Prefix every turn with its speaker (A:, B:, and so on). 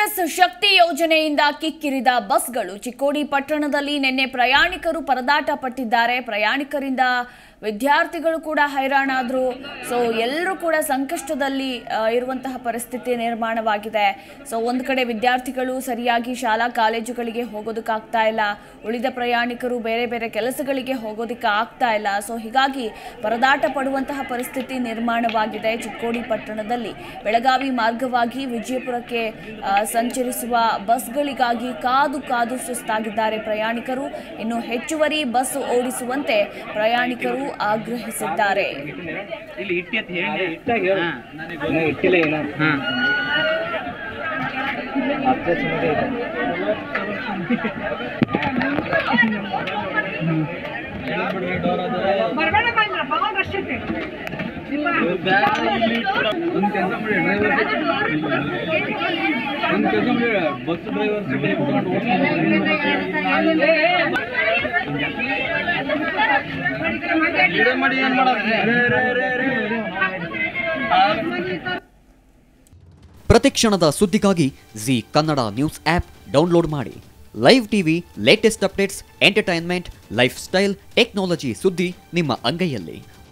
A: ಕೆಎಸ್ಆರ್ಎಸ್ ಶಕ್ತಿ ಯೋಜನೆಯಿಂದ ಕಿಕ್ಕಿರಿದ ಬಸ್ಗಳು ಚಿಕ್ಕೋಡಿ ಪಟ್ಟಣದಲ್ಲಿ ನಿನ್ನೆ ಪ್ರಯಾಣಿಕರು ಪರದಾಟ ಪಟ್ಟಿದ್ದಾರೆ ಪ್ರಯಾಣಿಕರಿಂದ ವಿದ್ಯಾರ್ಥಿಗಳು ಕೂಡ ಹೈರಾಣಾದ್ರು ಸೊ ಎಲ್ಲರೂ ಕೂಡ ಸಂಕಷ್ಟದಲ್ಲಿ ಆ, ಇರುವಂತಹ ಪರಿಸ್ಥಿತಿ ನಿರ್ಮಾಣವಾಗಿದೆ ಸೊ ಒಂದು ಕಡೆ ವಿದ್ಯಾರ್ಥಿಗಳು ಸರಿಯಾಗಿ ಶಾಲಾ ಕಾಲೇಜುಗಳಿಗೆ ಹೋಗೋದಕ್ಕಾಗ್ತಾ ಇಲ್ಲ ಉಳಿದ ಪ್ರಯಾಣಿಕರು ಬೇರೆ ಬೇರೆ ಕೆಲಸಗಳಿಗೆ ಹೋಗೋದಕ್ಕೆ ಆಗ್ತಾ ಇಲ್ಲ ಸೊ ಹೀಗಾಗಿ ಪರದಾಟ ಪಡುವಂತಹ ಪರಿಸ್ಥಿತಿ ನಿರ್ಮಾಣವಾಗಿದೆ ಚಿಕ್ಕೋಡಿ ಪಟ್ಟಣದಲ್ಲಿ ಬೆಳಗಾವಿ ಮಾರ್ಗವಾಗಿ ವಿಜಯಪುರಕ್ಕೆ ಆ, ಸಂಚರಿಸುವ ಬಸ್ಗಳಿಗಾಗಿ ಕಾದು ಕಾದು ಸುಸ್ತಾಗಿದ್ದಾರೆ ಪ್ರಯಾಣಿಕರು ಇನ್ನು ಹೆಚ್ಚುವರಿ ಬಸ್ ಓಡಿಸುವಂತೆ ಪ್ರಯಾಣಿಕರು ಆಗ್ರಹಿಸಿದ್ದಾರೆ
B: ಇಲ್ಲಿ ಇಟ್ಟಿ ಅಂತ ಹೇಳಿ ಹಾ, ನನಗೆ
C: ಇನ್ನ ಇಟ್ಟಿಲ್ಲ ಏನ
B: ಹಾ.
C: ಅಷ್ಟೇ ಸುಮ್ಮನೆ ಇದೆ.
D: ಬರಬೇಡ ಬಂದ್ರ ಭಾಳ ರಶ್ ಐತೆ
B: ಇವ್ರ್ ಬ್ಯಾಗ್ ಇಲ್ಲಿ ಇಟ್ಬಿಡು. ಒಂದ್ ಕೆಲ್ಸ ಮಾಡಿ ಡ್ರೈವರ್ ಒಂದ್ ಕೆಲ್ಸ ಮಾಡಿ ಬಸ್ ಡ್ರೈವರ್ ಸೀಟ್ ಕುತ್ಕೊಂಡು ವಿಡಿಯೋ ಮಾಡಿ ಏನ್ ಮಾಡೋದು ರೇ, ರೇ, ರೇ, ರೇ.
E: ಪ್ರತಿಕ್ಷಣದ ಸುದ್ದಿಗಾಗಿ Zee Kannada news app download ಮಾಡಿ live TV latest updates entertainment lifestyle technology ಸುದ್ದಿ ನಿಮ್ಮ ಅಂಗೈಯಲ್ಲಿ